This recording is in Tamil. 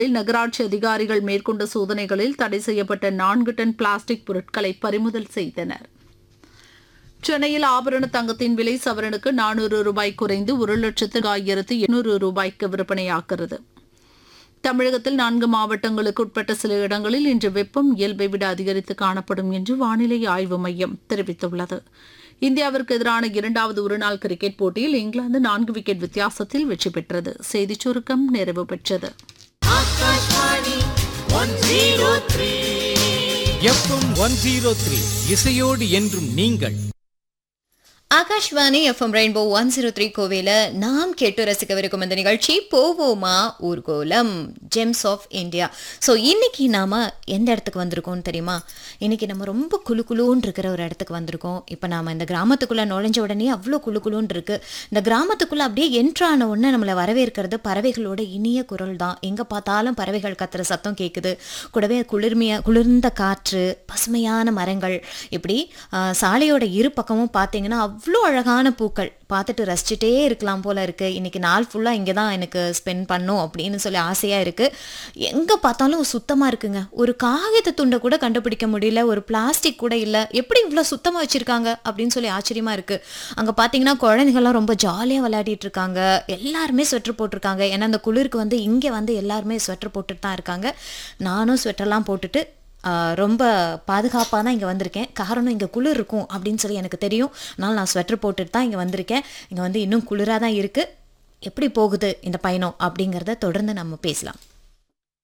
நகராட்சி அதிகாரிகள் மேற்கொண்ட சோதனைகளில் தடை செய்யப்பட்ட நான்கு டன் பிளாஸ்டிக் பொருட்களை பறிமுதல் செய்தனர் சென்னையில் ஆபரண தங்கத்தின் விலை சவரனுக்கு நானூறு ரூபாய் குறைந்து ஒரு லட்சத்து ஆயிரத்து எண்ணூறு ரூபாய்க்கு விற்பனையாகிறது தமிழகத்தில் நான்கு மாவட்டங்களுக்கு உட்பட்ட சில இடங்களில் இன்று வெப்பம் இயல்பை விட அதிகரித்து காணப்படும் என்று வானிலை ஆய்வு மையம் தெரிவித்துள்ளது இந்தியாவிற்கு எதிரான இரண்டாவது ஒருநாள் கிரிக்கெட் போட்டியில் இங்கிலாந்து நான்கு விக்கெட் வித்தியாசத்தில் வெற்றி பெற்றது செய்திச் சுருக்கம் நிறைவு பெற்றது Akashvani one zero three FM one zero three இசையோடு என்றும் நீங்கள் Akashvani FM rainbow one zero three கோவையில் நாம் கேட்டு ரசிக்கவிருக்கும் இந்த நிகழ்ச்சி போவோமா ஊர்கோலம் ஜெம்ஸ் ஆஃப் இந்தியா ஸோ இன்னைக்கு நாம எந்த இடத்துக்கு வந்திருக்கோம்னு தெரியுமா இன்னைக்கு நம்ம ரொம்ப குளு குளுன்னு இருக்கிற ஒரு இடத்துக்கு வந்திருக்கோம் இப்போ நாம இந்த கிராமத்துக்குள்ள நுழைஞ்ச உடனே அவ்வளோ குளு குளுன்னு இருக்கு இந்த கிராமத்துக்குள்ள அப்படியே என்ட்ரான உடனே நம்மளை வரவேற்கிறது பறவைகளோட இனிய குரல் தான் எங்கே பார்த்தாலும் பறவைகள் கத்துற சத்தம் கேட்குது கூடவே குளிர்மையா குளிர்ந்த காற்று பசுமையான மரங்கள் இப்படி ஆஹ், சாலையோட இரு பக்கமும் பார்த்தீங்கன்னா அவ்வளோ அழகான பூக்கள் பார்த்துட்டு ரசிச்சுட்டே இருக்கலாம் போல இருக்கு இன்னைக்கு நாள் ஃபுல்லாக இங்கே தான் எனக்கு ஸ்பெண்ட் பண்ணும் அப்படின்னு சொல்லி ஆசையாக இருக்கு எங்கே பார்த்தாலும் சுத்தமாக இருக்குங்க ஒரு காகித துண்டை கூட கண்டுபிடிக்க முடியல ஒரு பிளாஸ்டிக் கூட இல்லை எப்படி இவ்வளோ சுத்தமாக வச்சுருக்காங்க அப்படின்னு சொல்லி ஆச்சரியமாக இருக்கு அங்கே பார்த்தீங்கன்னா குழந்தைங்கள்லாம் ரொம்ப ஜாலியாக விளையாடிட்டு இருக்காங்க எல்லாருமே ஸ்வெட்டர் போட்டிருக்காங்க ஏன்னா அந்த குளிருக்கு வந்து இங்கே வந்து எல்லாருமே ஸ்வெட்டர் போட்டுட்டு தான் இருக்காங்க நானும் ஸ்வெட்டர்லாம் போட்டுட்டு ஆஹ், ரொம்ப பாதுகாப்பாக தான் இங்கே வந்திருக்கேன் காரணம் இங்கே குளிர் இருக்கும் அப்படின்னு சொல்லி எனக்கு தெரியும் அதனால் நான் ஸ்வெட்டர் போட்டுட்டு தான் இங்கே வந்திருக்கேன் இங்கே வந்து இன்னும் குளிராக தான் இருக்குது எப்படி போகுது இந்த பயணம் அப்படிங்கிறத தொடர்ந்து நம்ம பேசலாம்